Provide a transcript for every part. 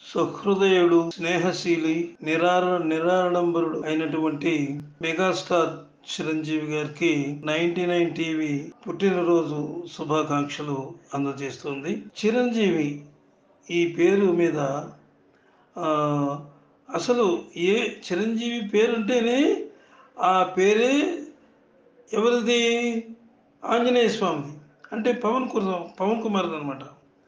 సహృదయుడు స్నేహశీలి నిరార నిరాడంబరుడు అయినటువంటి మెగాస్టార్ చిరంజీవి గారికి ninety nine TV పుట్టినరోజు శుభాకాంక్షలు అందజేస్తుంది చిరంజీవి ఈ పేరు మీద ఆ, అసలు ఏ చిరంజీవి పేరు అంటేనే ఆ పేరే ఎవరిది ఆంజనేయ స్వామి అంటే పవన్ కుమార్ పవన్ కుమార్ అనమాట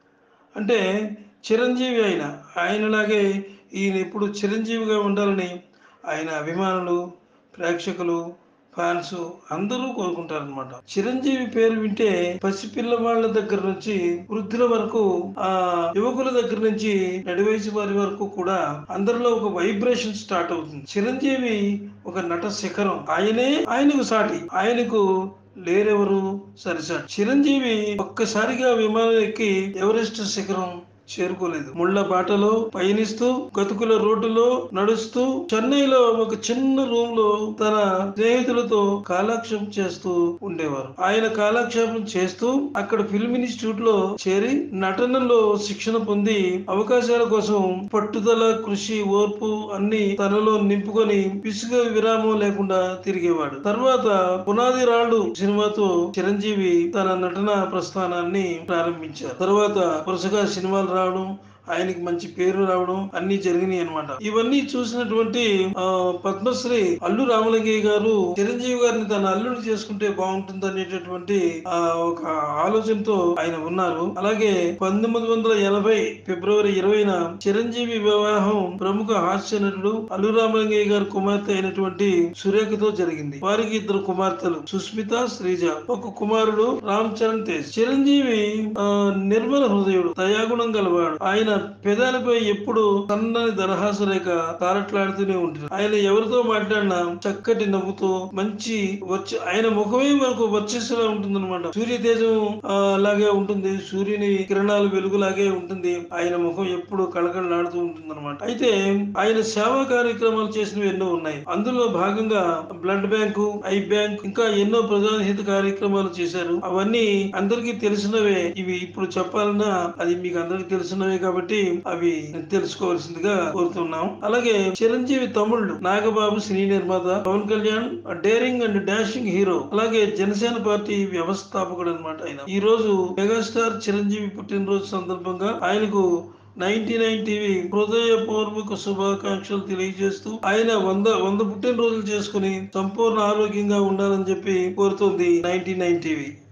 అంటే చిరంజీవి ఆయన ఆయనలాగే ఈయన ఎప్పుడు చిరంజీవిగా ఉండాలని ఆయన అభిమానులు ప్రేక్షకులు ఫ్యాన్స్ అందరూ కోరుకుంటారనమాట చిరంజీవి పేరు వింటే పసిపిల్ల వాళ్ళ దగ్గర నుంచి వృద్ధుల వరకు ఆ యువకుల దగ్గర నుంచి నడివయసు వారి వరకు కూడా అందరిలో ఒక వైబ్రేషన్ స్టార్ట్ అవుతుంది చిరంజీవి ఒక నట శిఖరం ఆయనే ఆయనకు సాటి ఆయనకు లేరెవరు సరిసాటి చిరంజీవి ఒక్కసారిగా విమానం ఎక్కి ఎవరెస్ట్ శిఖరం చేరుకోలేదు ముళ్ళ బాటలో పయనిస్తూ గతుకుల రోడ్డులో నడుస్తూ చెన్నైలో ఒక చిన్న రూమ్ లో తన స్నేహితులతో కాలక్షేపం చేస్తూ ఉండేవారు ఆయన కాలక్షేపం చేస్తూ అక్కడ ఫిల్మ్ ఇన్స్టిట్యూట్ లో చేరి నటనలో శిక్షణ పొంది అవకాశాల కోసం పట్టుదల కృషి ఓర్పు అన్ని తనలో నింపుకొని పిసుగ విరామం లేకుండా తిరిగేవాడు తర్వాత పునాది రాళ్ళు సినిమాతో చిరంజీవి తన నటన ప్రస్థానాన్ని ప్రారంభించారు తర్వాత వరుసగా సినిమాలు రావడం ఆయనకి మంచి పేరు రావడం అన్ని జరిగినాయి అన్నమాట ఇవన్నీ చూసినటువంటి ఆ, పద్మశ్రీ అల్లు రామలింగయ్య గారు చిరంజీవి గారిని తన అల్లుడు చేసుకుంటే బాగుంటుంది అనేటటువంటి ఆ, ఒక ఆలోచనతో ఆయన ఉన్నారు అలాగే పంతొమ్మిది వందల ఎనభై ఫిబ్రవరి ఇరవైన చిరంజీవి వివాహం ప్రముఖ హాస్య నటుడు అల్లు రామలింగయ్య గారి కుమార్తె అయినటువంటి సురేఖతో జరిగింది వారికి ఇద్దరు కుమార్తెలు సుస్మిత శ్రీజ ఒక కుమారుడు రామ్ చరణ్ తేజ్ చిరంజీవి ఆ, నిర్మల హృదయుడు దయాగుణం గలవాడు ఆయన పెదాలపై ఎప్పుడు సన్నని దరహాస రేఖ తారట్లాడుతూనే ఉంటుంది ఆయన ఎవరితో మాట్లాడినా చక్కటి నవ్వుతో మంచి వచ్చ ఆయన ముఖమే మనకు వర్చస్సులా ఉంటుంది అనమాట సూర్య తేజం ఆ, లాగే ఉంటుంది సూర్యుని కిరణాలు వెలుగులాగే ఉంటుంది ఆయన ముఖం ఎప్పుడు కళకళలాడుతూ ఉంటుంది అనమాట అయితే ఆయన సేవా కార్యక్రమాలు చేసినవి ఎన్నో ఉన్నాయి అందులో భాగంగా బ్లడ్ బ్యాంకు ఐ బ్యాంక్ ఇంకా ఎన్నో ప్రజాహిత కార్యక్రమాలు చేశారు అవన్నీ అందరికీ తెలిసినవే ఇవి ఇప్పుడు చెప్పాలన్నా అది మీకు అందరికీ తెలిసినవే కాబట్టి అవి తెలుసుకోవాల్సిందిగా కోరుతున్నాం అలాగే చిరంజీవి తమ్ముళ్ళు నాగబాబు సినీ నిర్మాత Pawan Kalyan daring and dashing hero అలాగే జనసేన పార్టీ వ్యవస్థాపకుడు అనమాట ఆయన ఈ రోజు మెగాస్టార్ చిరంజీవి పుట్టినరోజు సందర్భంగా ఆయనకు నైన్టీ నైన్ టీవీ హృదయపూర్వక శుభాకాంక్షలు తెలియజేస్తూ ఆయన వంద వంద పుట్టినరోజులు చేసుకుని సంపూర్ణ ఆరోగ్యంగా ఉండాలని చెప్పి కోరుతుంది నైన్టీ నైన్ టీవీ